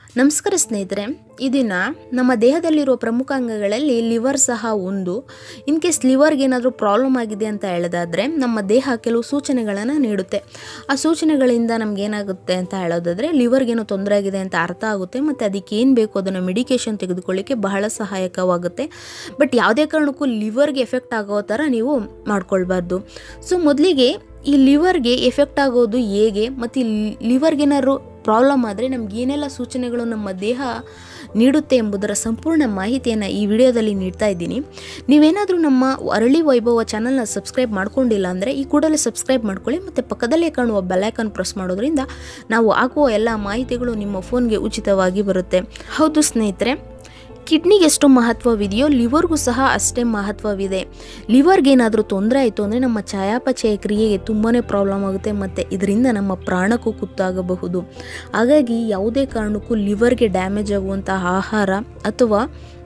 ನಮಸ್ಕಾರ ಸ್ನೇಹಿತರೆ ಈ ದಿನ ನಮ್ಮ ದೇಹದಲ್ಲಿರುವ ಪ್ರಮುಖ ಅಂಗಗಳಲ್ಲಿ ಲಿವರ್ ಸಹ ಒಂದು ಇನ್ ಕೇಸ್ ಲಿವರ್ಗೆ ಏನಾದರೂ ಪ್ರಾಬ್ಲಮ್ ಆಗಿದೆ ಅಂತ ಹೇಳೋದಾದರೆ ನಮ್ಮ ದೇಹ ಕೆಲವು ಸೂಚನೆಗಳನ್ನು ನೀಡುತ್ತೆ ಆ ಸೂಚನೆಗಳಿಂದ ನಮ್ಗೆ ಏನಾಗುತ್ತೆ ಅಂತ ಹೇಳೋದಾದರೆ ಲಿವರ್ಗೇನೋ ತೊಂದರೆ ಆಗಿದೆ ಅಂತ ಅರ್ಥ ಆಗುತ್ತೆ ಮತ್ತು ಅದಕ್ಕೆ ಏನು ಬೇಕು ಅದನ್ನು ಮೆಡಿಕೇಷನ್ ತೆಗೆದುಕೊಳ್ಳಿಕ್ಕೆ ಬಹಳ ಸಹಾಯಕವಾಗುತ್ತೆ ಬಟ್ ಯಾವುದೇ ಕಾರಣಕ್ಕೂ ಲಿವರ್ಗೆ ಎಫೆಕ್ಟ್ ಆಗೋ ಥರ ನೀವು ಮಾಡ್ಕೊಳ್ಬಾರ್ದು ಸೊ ಮೊದಲಿಗೆ ಈ ಲಿವರ್ಗೆ ಎಫೆಕ್ಟ್ ಆಗೋದು ಹೇಗೆ ಮತ್ತು ಈ ಲಿವರ್ಗೆ ಏನಾದ್ರು ಪ್ರಾಬ್ಲಮ್ ಆದರೆ ನಮ್ಗೆ ಏನೆಲ್ಲ ಸೂಚನೆಗಳು ನಮ್ಮ ದೇಹ ನೀಡುತ್ತೆ ಎಂಬುದರ ಸಂಪೂರ್ಣ ಮಾಹಿತಿಯನ್ನು ಈ ವಿಡಿಯೋದಲ್ಲಿ ನೀಡ್ತಾ ಇದ್ದೀನಿ ನೀವೇನಾದರೂ ನಮ್ಮ ಅರಳಿ ವೈಭವ ಚಾನಲ್ನ ಸಬ್ಸ್ಕ್ರೈಬ್ ಮಾಡ್ಕೊಂಡಿಲ್ಲ ಅಂದರೆ ಈ ಕೂಡಲೇ ಸಬ್ಸ್ಕ್ರೈಬ್ ಮಾಡ್ಕೊಳ್ಳಿ ಮತ್ತು ಪಕ್ಕದಲ್ಲೇ ಕಾಣುವ ಬೆಲ್ಲೈಕನ್ ಪ್ರೆಸ್ ಮಾಡೋದ್ರಿಂದ ನಾವು ಹಾಕುವ ಎಲ್ಲ ಮಾಹಿತಿಗಳು ನಿಮ್ಮ ಫೋನ್ಗೆ ಉಚಿತವಾಗಿ ಬರುತ್ತೆ ಹೌದು ಸ್ನೇಹಿತರೆ ಕಿಡ್ನಿಗೆ ಎಷ್ಟು ಮಹತ್ವವಿದೆಯೋ ಲಿವರ್ಗೂ ಸಹ ಅಷ್ಟೇ ಮಹತ್ವವಿದೆ ಲಿವರ್ಗೆ ಏನಾದರೂ ತೊಂದರೆ ಆಯಿತು ಅಂದರೆ ನಮ್ಮ ಚಯಾಪಚಯ ಕ್ರಿಯೆಗೆ ತುಂಬಾ ಪ್ರಾಬ್ಲಮ್ ಆಗುತ್ತೆ ಮತ್ತು ಇದರಿಂದ ನಮ್ಮ ಪ್ರಾಣಕ್ಕೂ ಕುತ್ತಾಗಬಹುದು ಹಾಗಾಗಿ ಯಾವುದೇ ಕಾರಣಕ್ಕೂ ಲಿವರ್ಗೆ ಡ್ಯಾಮೇಜ್ ಆಗುವಂತಹ ಆಹಾರ ಅಥವಾ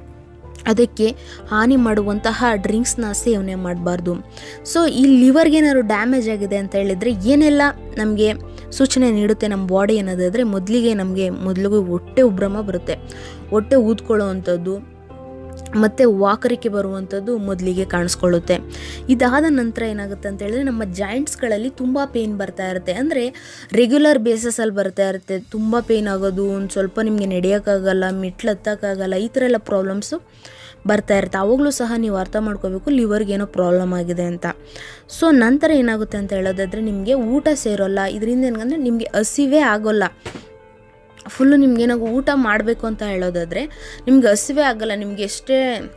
ಅದಕ್ಕೆ ಹಾನಿ ಮಾಡುವಂತಹ ಡ್ರಿಂಕ್ಸ್ನ ಸೇವನೆ ಮಾಡಬಾರ್ದು ಸೊ ಈ ಲಿವರ್ಗೆ ಏನಾದ್ರು ಡ್ಯಾಮೇಜ್ ಆಗಿದೆ ಅಂತ ಹೇಳಿದರೆ ಏನೆಲ್ಲ ನಮಗೆ ಸೂಚನೆ ನೀಡುತ್ತೆ ನಮ್ಮ ಬಾಡಿ ಅನ್ನೋದಾದರೆ ಮೊದಲಿಗೆ ನಮಗೆ ಮೊದಲಿಗೆ ಹೊಟ್ಟೆ ಉಬ್ರಮ ಬರುತ್ತೆ ಹೊಟ್ಟೆ ಊದ್ಕೊಳ್ಳೋ ಅಂಥದ್ದು ಮತ್ತು ವಾಕರಿಕೆ ಬರುವಂಥದ್ದು ಮೊದಲಿಗೆ ಕಾಣಿಸ್ಕೊಳ್ಳುತ್ತೆ ಇದಾದ ನಂತರ ಏನಾಗುತ್ತೆ ಅಂತ ಹೇಳಿದ್ರೆ ನಮ್ಮ ಜಾಯಿಂಟ್ಸ್ಗಳಲ್ಲಿ ತುಂಬ ಪೇಯ್ನ್ ಬರ್ತಾ ಇರುತ್ತೆ ಅಂದರೆ ರೆಗ್ಯುಲರ್ ಬೇಸಸಲ್ಲಿ ಬರ್ತಾ ಇರುತ್ತೆ ತುಂಬ ಪೇಯ್ನ್ ಆಗೋದು ಒಂದು ಸ್ವಲ್ಪ ನಿಮಗೆ ನಡೆಯೋಕ್ಕಾಗಲ್ಲ ಮೆಟ್ಲು ಹತ್ತಕ್ಕಾಗಲ್ಲ ಈ ಥರ ಎಲ್ಲ ಪ್ರಾಬ್ಲಮ್ಸು ಬರ್ತಾ ಇರುತ್ತೆ ಅವಾಗಲೂ ಸಹ ನೀವು ಅರ್ಥ ಮಾಡ್ಕೋಬೇಕು ಲಿವರ್ಗೆ ಏನೋ ಪ್ರಾಬ್ಲಮ್ ಆಗಿದೆ ಅಂತ ಸೊ ನಂತರ ಏನಾಗುತ್ತೆ ಅಂತ ಹೇಳೋದಾದರೆ ನಿಮಗೆ ಊಟ ಸೇರೋಲ್ಲ ಇದರಿಂದ ಏನಂದರೆ ನಿಮಗೆ ಹಸಿವೇ ಆಗೋಲ್ಲ ಫುಲ್ಲು ನಿಮ್ಗೇನಾಗ ಊಟ ಮಾಡಬೇಕು ಅಂತ ಹೇಳೋದಾದರೆ ನಿಮ್ಗೆ ಹಸಿವೆ ಆಗಲ್ಲ ನಿಮ್ಗೆ ಎಷ್ಟೇ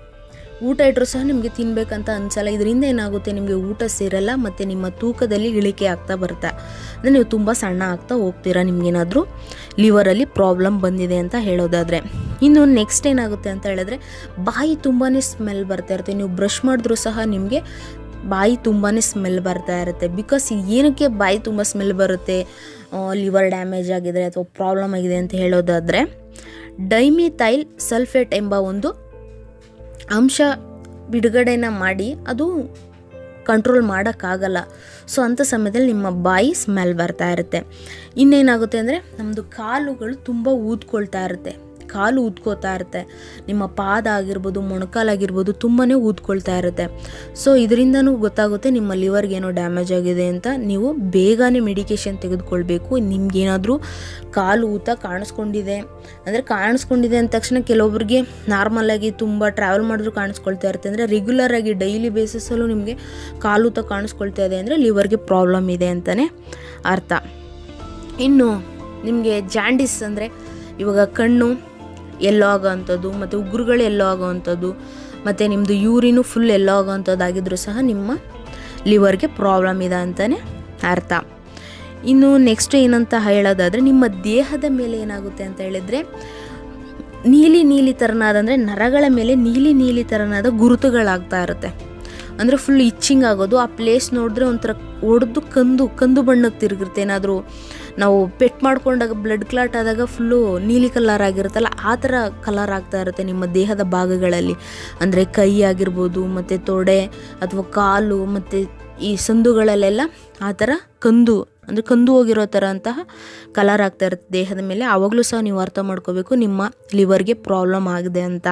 ಊಟ ಇಟ್ಟರು ಸಹ ನಿಮಗೆ ತಿನ್ನಬೇಕಂತ ಅನ್ಸಲ್ಲ ಇದರಿಂದ ಏನಾಗುತ್ತೆ ನಿಮಗೆ ಊಟ ಸೇರಲ್ಲ ಮತ್ತು ನಿಮ್ಮ ತೂಕದಲ್ಲಿ ಇಳಿಕೆ ಆಗ್ತಾ ಬರ್ತಾ ಅಂದರೆ ನೀವು ತುಂಬ ಸಣ್ಣ ಆಗ್ತಾ ಹೋಗ್ತೀರಾ ನಿಮಗೇನಾದರೂ ಲಿವರಲ್ಲಿ ಪ್ರಾಬ್ಲಮ್ ಬಂದಿದೆ ಅಂತ ಹೇಳೋದಾದರೆ ಇನ್ನು ನೆಕ್ಸ್ಟ್ ಏನಾಗುತ್ತೆ ಅಂತ ಹೇಳಿದ್ರೆ ಬಾಯಿ ತುಂಬಾ ಸ್ಮೆಲ್ ಬರ್ತಾ ಇರುತ್ತೆ ನೀವು ಬ್ರಷ್ ಮಾಡಿದ್ರೂ ಸಹ ನಿಮಗೆ ಬಾಯಿ ತುಂಬಾ ಸ್ಮೆಲ್ ಬರ್ತಾ ಇರುತ್ತೆ ಬಿಕಾಸ್ ಏನಕ್ಕೆ ಬಾಯಿ ತುಂಬ ಸ್ಮೆಲ್ ಬರುತ್ತೆ ಲಿವರ್ ಡ್ಯಾಮೇಜ್ ಆಗಿದೆ ಅಥವಾ ಪ್ರಾಬ್ಲಮ್ ಆಗಿದೆ ಅಂತ ಹೇಳೋದಾದರೆ ಡೈಮಿಥೈಲ್ ಸಲ್ಫೇಟ್ ಎಂಬ ಒಂದು ಅಂಶ ಬಿಡುಗಡೆನ ಮಾಡಿ ಅದು ಕಂಟ್ರೋಲ್ ಮಾಡೋಕ್ಕಾಗಲ್ಲ ಸೊ ಅಂಥ ಸಮಯದಲ್ಲಿ ನಿಮ್ಮ ಬಾಯಿ ಸ್ಮೆಲ್ ಬರ್ತಾ ಇರುತ್ತೆ ಇನ್ನೇನಾಗುತ್ತೆ ಅಂದರೆ ನಮ್ಮದು ಕಾಲುಗಳು ತುಂಬ ಊದ್ಕೊಳ್ತಾ ಇರುತ್ತೆ ಕಾಲು ಊದ್ಕೋತಾ ಇರುತ್ತೆ ನಿಮ್ಮ ಪಾದ ಆಗಿರ್ಬೋದು ಮೊಣಕಾಲಾಗಿರ್ಬೋದು ತುಂಬಾ ಊದ್ಕೊಳ್ತಾ ಇರುತ್ತೆ ಸೊ ಇದರಿಂದನೂ ಗೊತ್ತಾಗುತ್ತೆ ನಿಮ್ಮ ಲಿವರ್ಗೆ ಏನೋ ಡ್ಯಾಮೇಜ್ ಆಗಿದೆ ಅಂತ ನೀವು ಬೇಗನೆ ಮೆಡಿಕೇಷನ್ ತೆಗೆದುಕೊಳ್ಬೇಕು ನಿಮ್ಗೇನಾದರೂ ಕಾಲು ಊತ ಕಾಣಿಸ್ಕೊಂಡಿದೆ ಅಂದರೆ ಕಾಣಿಸ್ಕೊಂಡಿದೆ ಅಂದ ತಕ್ಷಣ ಕೆಲವೊಬ್ರಿಗೆ ನಾರ್ಮಲಾಗಿ ತುಂಬ ಟ್ರಾವೆಲ್ ಮಾಡಿದ್ರು ಕಾಣಿಸ್ಕೊಳ್ತಾ ಇರುತ್ತೆ ಅಂದರೆ ರೆಗ್ಯುಲರಾಗಿ ಡೈಲಿ ಬೇಸಿಸಲ್ಲೂ ನಿಮಗೆ ಕಾಲು ಊತ ಕಾಣಿಸ್ಕೊಳ್ತಾ ಇದೆ ಅಂದರೆ ಲಿವರ್ಗೆ ಪ್ರಾಬ್ಲಮ್ ಇದೆ ಅಂತಲೇ ಅರ್ಥ ಇನ್ನು ನಿಮಗೆ ಜಾಂಡಿಸ್ ಅಂದರೆ ಇವಾಗ ಕಣ್ಣು ಎಲ್ಲೋ ಆಗೋವಂಥದ್ದು ಮತ್ತು ಉಗುರುಗಳು ಎಲ್ಲೋ ಆಗೋವಂಥದ್ದು ಮತ್ತು ನಿಮ್ಮದು ಯೂರಿನು ಫುಲ್ ಎಲ್ಲೋ ಆಗೋವಂಥದ್ದು ಆಗಿದ್ರೂ ಸಹ ನಿಮ್ಮ ಲಿವರ್ಗೆ ಪ್ರಾಬ್ಲಮ್ ಇದೆ ಅಂತಲೇ ಅರ್ಥ ಇನ್ನು ನೆಕ್ಸ್ಟ್ ಏನಂತ ಹೇಳೋದಾದರೆ ನಿಮ್ಮ ದೇಹದ ಮೇಲೆ ಏನಾಗುತ್ತೆ ಅಂತ ಹೇಳಿದರೆ ನೀಲಿ ನೀಲಿ ಥರನಾದ ಅಂದರೆ ನರಗಳ ಮೇಲೆ ನೀಲಿ ನೀಲಿ ಥರನಾದ ಗುರುತುಗಳಾಗ್ತಾ ಇರುತ್ತೆ ಅಂದರೆ ಫುಲ್ ಇಚ್ಚಿಂಗ್ ಆಗೋದು ಆ ಪ್ಲೇಸ್ ನೋಡಿದ್ರೆ ಒಂಥರ ಒಡೆದು ಕಂದು ಕಂದು ಬಣ್ಣಕ್ಕೆ ತಿರುಗಿರುತ್ತೆ ಏನಾದರೂ ನಾವು ಪೆಟ್ ಮಾಡ್ಕೊಂಡಾಗ ಬ್ಲಡ್ ಕ್ಲಾಟ್ ಆದಾಗ ಫುಲ್ಲು ನೀಲಿ ಕಲರ್ ಆಗಿರುತ್ತಲ್ಲ ಆ ಥರ ಕಲರ್ ಆಗ್ತಾ ಇರುತ್ತೆ ನಿಮ್ಮ ದೇಹದ ಭಾಗಗಳಲ್ಲಿ ಅಂದರೆ ಕೈ ಆಗಿರ್ಬೋದು ಮತ್ತು ತೊಡೆ ಅಥವಾ ಕಾಲು ಮತ್ತು ಈ ಸಂದುಗಳಲ್ಲೆಲ್ಲ ಆ ಥರ ಕಂದು ಅಂದರೆ ಕಂದು ಹೋಗಿರೋ ಥರ ಅಂತಹ ಕಲರ್ ಆಗ್ತಾ ಇರುತ್ತೆ ದೇಹದ ಮೇಲೆ ಆವಾಗಲೂ ಸಹ ನೀವು ಅರ್ಥ ಮಾಡ್ಕೋಬೇಕು ನಿಮ್ಮ ಲಿವರ್ಗೆ ಪ್ರಾಬ್ಲಮ್ ಆಗಿದೆ ಅಂತ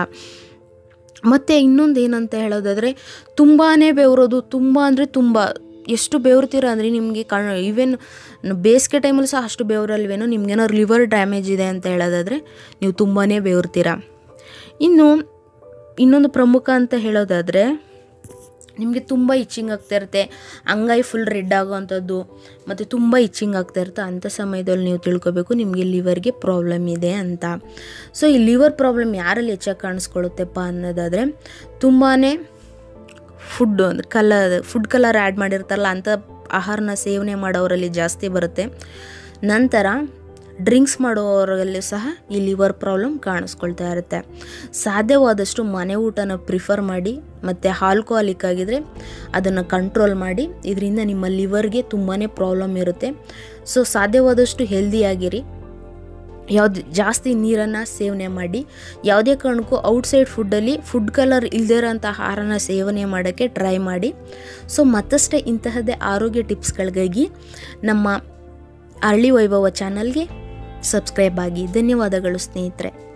ಮತ್ತು ಇನ್ನೊಂದು ಏನಂತ ಹೇಳೋದಾದರೆ ತುಂಬಾ ಬೆವರೋದು ತುಂಬ ಅಂದರೆ ತುಂಬ ಎಷ್ಟು ಬೆವರ್ತೀರ ಅಂದರೆ ನಿಮಗೆ ಕಣ್ ಈವನ್ ಬೇಸಿಗೆ ಟೈಮಲ್ಲಿ ಸಹ ಅಷ್ಟು ಬೆವರಲ್ವೇನೋ ನಿಮ್ಗೇನಾದ್ರು ಲಿವರ್ ಡ್ಯಾಮೇಜ್ ಇದೆ ಅಂತ ಹೇಳೋದಾದರೆ ನೀವು ತುಂಬಾ ಬೆವರ್ತೀರ ಇನ್ನು ಇನ್ನೊಂದು ಪ್ರಮುಖ ಅಂತ ಹೇಳೋದಾದರೆ ನಿಮಗೆ ತುಂಬ ಇಚ್ಚಿಂಗ್ ಆಗ್ತಾ ಇರುತ್ತೆ ಅಂಗೈ ಫುಲ್ ರೆಡ್ ಆಗೋವಂಥದ್ದು ಮತ್ತು ತುಂಬ ಇಚ್ಚಿಂಗ್ ಆಗ್ತಾ ಇರುತ್ತೆ ಅಂಥ ಸಮಯದಲ್ಲಿ ನೀವು ತಿಳ್ಕೊಬೇಕು ನಿಮಗೆ ಲಿವರ್ಗೆ ಪ್ರಾಬ್ಲಮ್ ಇದೆ ಅಂತ ಸೊ ಈ ಲಿವರ್ ಪ್ರಾಬ್ಲಮ್ ಯಾರಲ್ಲಿ ಹೆಚ್ಚಾಗಿ ಕಾಣಿಸ್ಕೊಳ್ಳುತ್ತೆಪ್ಪ ಅನ್ನೋದಾದರೆ ತುಂಬಾ ಫುಡ್ಡು ಅಂದರೆ ಕಲರ್ ಫುಡ್ ಕಲರ್ ಆ್ಯಡ್ ಮಾಡಿರ್ತಾರಲ್ಲ ಅಂಥ ಆಹಾರನ ಸೇವನೆ ಮಾಡೋರಲ್ಲಿ ಜಾಸ್ತಿ ಬರುತ್ತೆ ನಂತರ ಡ್ರಿಂಕ್ಸ್ ಮಾಡೋರಲ್ಲಿ ಸಹ ಈ ಲಿವರ್ ಪ್ರಾಬ್ಲಮ್ ಕಾಣಿಸ್ಕೊಳ್ತಾ ಇರುತ್ತೆ ಸಾಧ್ಯವಾದಷ್ಟು ಮನೆ ಊಟನ ಪ್ರಿಫರ್ ಮಾಡಿ ಮತ್ತು ಆಲ್ಕೋಹಾಲಿಕ್ ಆಗಿದ್ರೆ ಅದನ್ನು ಕಂಟ್ರೋಲ್ ಮಾಡಿ ಇದರಿಂದ ನಿಮ್ಮ ಲಿವರ್ಗೆ ತುಂಬಾ ಪ್ರಾಬ್ಲಮ್ ಇರುತ್ತೆ ಸೊ ಸಾಧ್ಯವಾದಷ್ಟು ಹೆಲ್ದಿಯಾಗಿರಿ ಯಾವ್ದು ಜಾಸ್ತಿ ನೀರನ್ನು ಸೇವನೆ ಮಾಡಿ ಯಾವುದೇ ಕಾರಣಕ್ಕೂ ಔಟ್ಸೈಡ್ ಫುಡ್ಡಲ್ಲಿ ಫುಡ್ ಕಲರ್ ಇಲ್ಲದೇ ಇರೋಂಥ ಆಹಾರನ ಸೇವನೆ ಮಾಡೋಕ್ಕೆ ಟ್ರೈ ಮಾಡಿ ಸೊ ಮತ್ತಷ್ಟೇ ಇಂತಹದ್ದೇ ಆರೋಗ್ಯ ಟಿಪ್ಸ್ಗಳಿಗಾಗಿ ನಮ್ಮ ಅರಳಿ ವೈಭವ ಚಾನಲ್ಗೆ ಸಬ್ಸ್ಕ್ರೈಬ್ ಆಗಿ ಧನ್ಯವಾದಗಳು ಸ್ನೇಹಿತರೆ